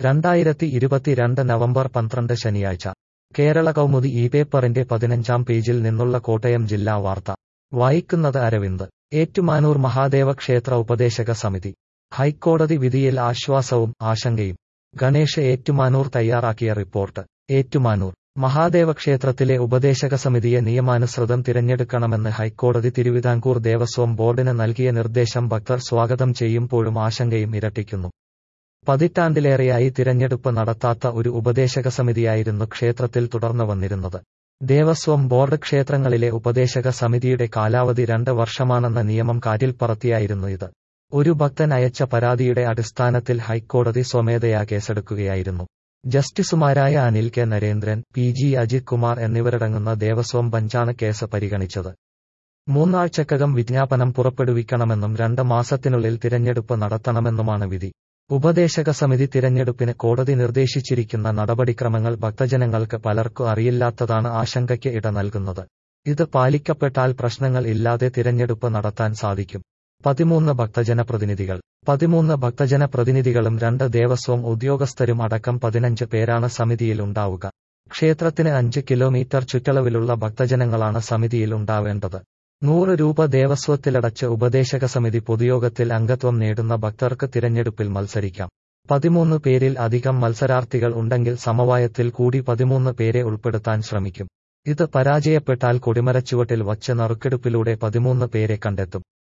രണ്ടായിരത്തി ഇരുപത്തിരണ്ട് നവംബർ പന്ത്രണ്ട് ശനിയാഴ്ച കേരള കൗമുദി ഈ പേപ്പറിന്റെ പതിനഞ്ചാം പേജിൽ നിന്നുള്ള കോട്ടയം ജില്ലാ വാർത്ത വായിക്കുന്നത് അരവിന്ദ് ഏറ്റുമാനൂർ മഹാദേവ ക്ഷേത്ര ഉപദേശക സമിതി ഹൈക്കോടതി വിധിയിൽ ആശ്വാസവും ആശങ്കയും ഗണേഷ് ഏറ്റുമാനൂർ തയ്യാറാക്കിയ റിപ്പോർട്ട് ഏറ്റുമാനൂർ മഹാദേവ ക്ഷേത്രത്തിലെ ഉപദേശക സമിതിയെ നിയമാനുസൃതം തിരഞ്ഞെടുക്കണമെന്ന് ഹൈക്കോടതി തിരുവിതാംകൂർ ദേവസ്വം ബോർഡിന് നൽകിയ നിർദ്ദേശം ഭക്തർ സ്വാഗതം ചെയ്യുമ്പോഴും ആശങ്കയും ഇരട്ടിക്കുന്നു പതിറ്റാണ്ടിലേറെയായി തിരഞ്ഞെടുപ്പ് നടത്താത്ത ഒരു ഉപദേശക സമിതിയായിരുന്നു ക്ഷേത്രത്തിൽ തുടർന്നു വന്നിരുന്നത് ദേവസ്വം ബോർഡ് ക്ഷേത്രങ്ങളിലെ ഉപദേശക സമിതിയുടെ കാലാവധി രണ്ട് വർഷമാണെന്ന നിയമം കാറ്റിൽ പറത്തിയായിരുന്നു ഇത് ഒരു ഭക്തൻ അയച്ച പരാതിയുടെ അടിസ്ഥാനത്തിൽ ഹൈക്കോടതി സ്വമേധയാ കേസെടുക്കുകയായിരുന്നു ജസ്റ്റിസുമാരായ Anil K Narendran P G Ajith Kumar എന്നിവരടങ്ങുന്ന ദേവസ്വം ബഞ്ചാണ് കേസ് പരിഗണിച്ചത് മൂന്നാഴ്ചക്കകം വിജ്ഞാപനം പുറപ്പെടുവിക്കണമെന്നും രണ്ട് മാസത്തിനുള്ളിൽ തിരഞ്ഞെടുപ്പ് നടത്തണമെന്നുമാണ് വിധി ഉപദേശക സമിതി തിരഞ്ഞെടുപ്പിന് കോടതി നിർദ്ദേശിച്ചിരിക്കുന്ന നടപടിക്രമങ്ങൾ ഭക്തജനങ്ങൾക്ക് പലർക്കും അറിയില്ലാത്തതാണ് ആശങ്കയ്ക്ക് ഇട നൽകുന്നത് ഇത് പാലിക്കപ്പെട്ടാൽ പ്രശ്നങ്ങൾ ഇല്ലാതെ തിരഞ്ഞെടുപ്പ് നടത്താൻ സാധിക്കും പതിമൂന്ന് ഭക്തജനപ്രതിനിധികൾ പതിമൂന്ന് ഭക്തജനപ്രതിനിധികളും രണ്ട് ദേവസ്വം ഉദ്യോഗസ്ഥരും അടക്കം പതിനഞ്ച് പേരാണ് സമിതിയിൽ ഉണ്ടാവുക ക്ഷേത്രത്തിന് അഞ്ച് കിലോമീറ്റർ ചുറ്റളവിലുള്ള ഭക്തജനങ്ങളാണ് സമിതിയിൽ ഉണ്ടാവേണ്ടത് നൂറ് രൂപ ദേവസ്വത്തിലടച്ച് ഉപദേശക സമിതി പൊതുയോഗത്തിൽ അംഗത്വം നേടുന്ന ഭക്തർക്ക് തിരഞ്ഞെടുപ്പിൽ മത്സരിക്കാം പതിമൂന്ന് പേരിൽ അധികം മത്സരാർത്ഥികൾ ഉണ്ടെങ്കിൽ സമവായത്തിൽ കൂടി പതിമൂന്ന് പേരെ ഉൾപ്പെടുത്താൻ ശ്രമിക്കും ഇത് പരാജയപ്പെട്ടാൽ കൊടിമരച്ചുവട്ടിൽ വച്ച് നറുക്കെടുപ്പിലൂടെ പതിമൂന്ന് പേരെ കണ്ടെത്തും